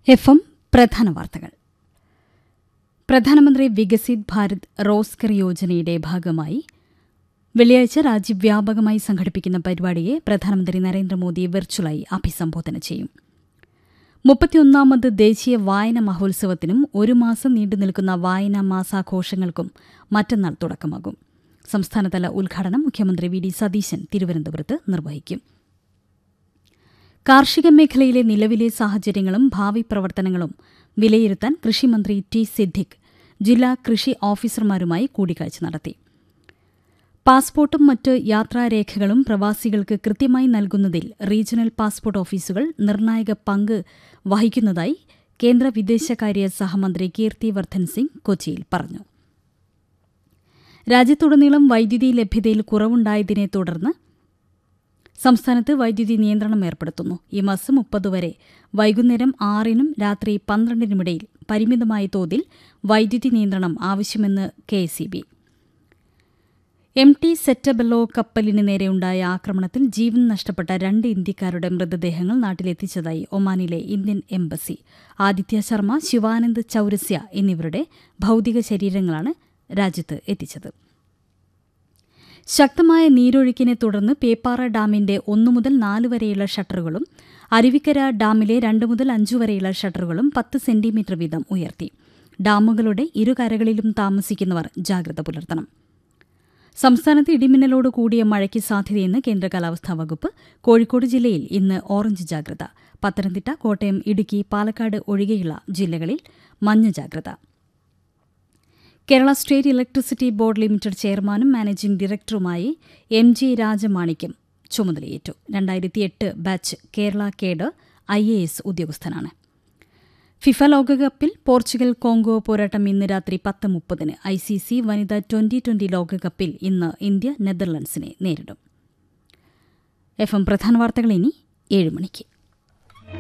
F M പ്രധാന വാർത്തകൾ പ്രധാനമന്ത്രി വികസിത് ഭാരത് റോസ്കർ യോജനയുടെ ഭാഗമായി വെള്ളിയാഴ്ച രാജ്യവ്യാപകമായി സംഘടിപ്പിക്കുന്ന പരിപാടിയെ പ്രധാനമന്ത്രി നരേന്ദ്രമോദി വെർച്വലായി അഭിസംബോധന ചെയ്യും മുപ്പത്തിയൊന്നാമത് ദേശീയ വായന മഹോത്സവത്തിനും ഒരു മാസം നീണ്ടുനിൽക്കുന്ന വായനാ മാസാഘോഷങ്ങൾക്കും മറ്റന്നാൾ തുടക്കമാകും സംസ്ഥാനതല ഉദ്ഘാടനം മുഖ്യമന്ത്രി വി ഡി സതീശൻ തിരുവനന്തപുരത്ത് നിർവഹിക്കും കാർഷിക മേഖലയിലെ നിലവിലെ സാഹചര്യങ്ങളും ഭാവി പ്രവർത്തനങ്ങളും വിലയിരുത്താൻ കൃഷിമന്ത്രി ടി സിദ്ദിഖ് ജില്ലാ കൃഷി ഓഫീസർമാരുമായി കൂടിക്കാഴ്ച നടത്തി പാസ്പോർട്ടും മറ്റ് യാത്രാരേഖകളും പ്രവാസികൾക്ക് കൃത്യമായി നൽകുന്നതിൽ റീജിയണൽ പാസ്പോർട്ട് ഓഫീസുകൾ നിർണായക പങ്ക് വഹിക്കുന്നതായി കേന്ദ്ര വിദേശകാര്യ സഹമന്ത്രി കീർത്തി വർദ്ധൻ സിംഗ് കൊച്ചിയിൽ പറഞ്ഞു രാജ്യത്തുടനീളം വൈദ്യുതി ലഭ്യതയിൽ കുറവുണ്ടായതിനെ തുടർന്ന് സംസ്ഥാനത്ത് വൈദ്യുതി നിയന്ത്രണം ഏർപ്പെടുത്തുന്നു ഈ മാസം മുപ്പത് വരെ വൈകുന്നേരം ആറിനും രാത്രി പന്ത്രണ്ടിനുമിടയിൽ പരിമിതമായ തോതിൽ വൈദ്യുതി നിയന്ത്രണം ആവശ്യമെന്ന് കെ എം ടി സെറ്റബെല്ലോ കപ്പലിന് നേരെയുണ്ടായ ആക്രമണത്തിൽ ജീവൻ നഷ്ടപ്പെട്ട രണ്ട് ഇന്ത്യക്കാരുടെ മൃതദേഹങ്ങൾ നാട്ടിലെത്തിച്ചതായി ഒമാനിലെ ഇന്ത്യൻ എംബസി ആദിത്യ ശർമ്മ ശിവാനന്ദ് ചൌരസ്യ എന്നിവരുടെ ഭൌതിക ശരീരങ്ങളാണ് രാജ്യത്ത് എത്തിച്ചത് ശക്തമായ നീരൊഴുക്കിനെ തുടർന്ന് പേപ്പാറ ഡാമിന്റെ ഒന്നു മുതൽ നാല് വരെയുള്ള ഷട്ടറുകളും അരുവിക്കര ഡാമിലെ രണ്ട് മുതൽ അഞ്ചു വരെയുള്ള ഷട്ടറുകളും പത്ത് സെന്റിമീറ്റർ വീതം ഉയർത്തി ഡാമുകളുടെ ഇരുകരകളിലും താമസിക്കുന്നവർ ജാഗ്രത പുലർത്തണം സംസ്ഥാനത്ത് ഇടിമിന്നലോട് കൂടിയ മഴയ്ക്ക് സാധ്യതയെന്ന് കേന്ദ്ര കാലാവസ്ഥാ വകുപ്പ് കോഴിക്കോട് ജില്ലയിൽ ഇന്ന് ഓറഞ്ച് ജാഗ്രത പത്തനംതിട്ട കോട്ടയം ഇടുക്കി പാലക്കാട് ഒഴികെയുള്ള ജില്ലകളിൽ മഞ്ഞ ജാഗ്രത Kerala state electricity board limited ചെയർമാനും മാനേജിംഗ് ഡയറക്ടറുമായി എം ജി രാജമാണിക്യം ചുമതലയേറ്റു രണ്ടായിരത്തിയെട്ട് batch Kerala cadre I A S ഉദ്യോഗസ്ഥനാണ് ഫിഫ ലോകകപ്പിൽ പോർച്ചുഗൽ കോങ്കോ പോരാട്ടം ഇന്ന് രാത്രി പത്ത് മുപ്പതിന് ഐ സി സി വനിതാ ട്വന്റി ട്വന്റി ലോകകപ്പിൽ ഇന്ന് ഇന്ത്യ നെതർലൻഡ്സിനെ നേരിടും എഫ് എം പ്രധാന വാർത്തകൾ ഇനി ഏഴ് മണിക്ക്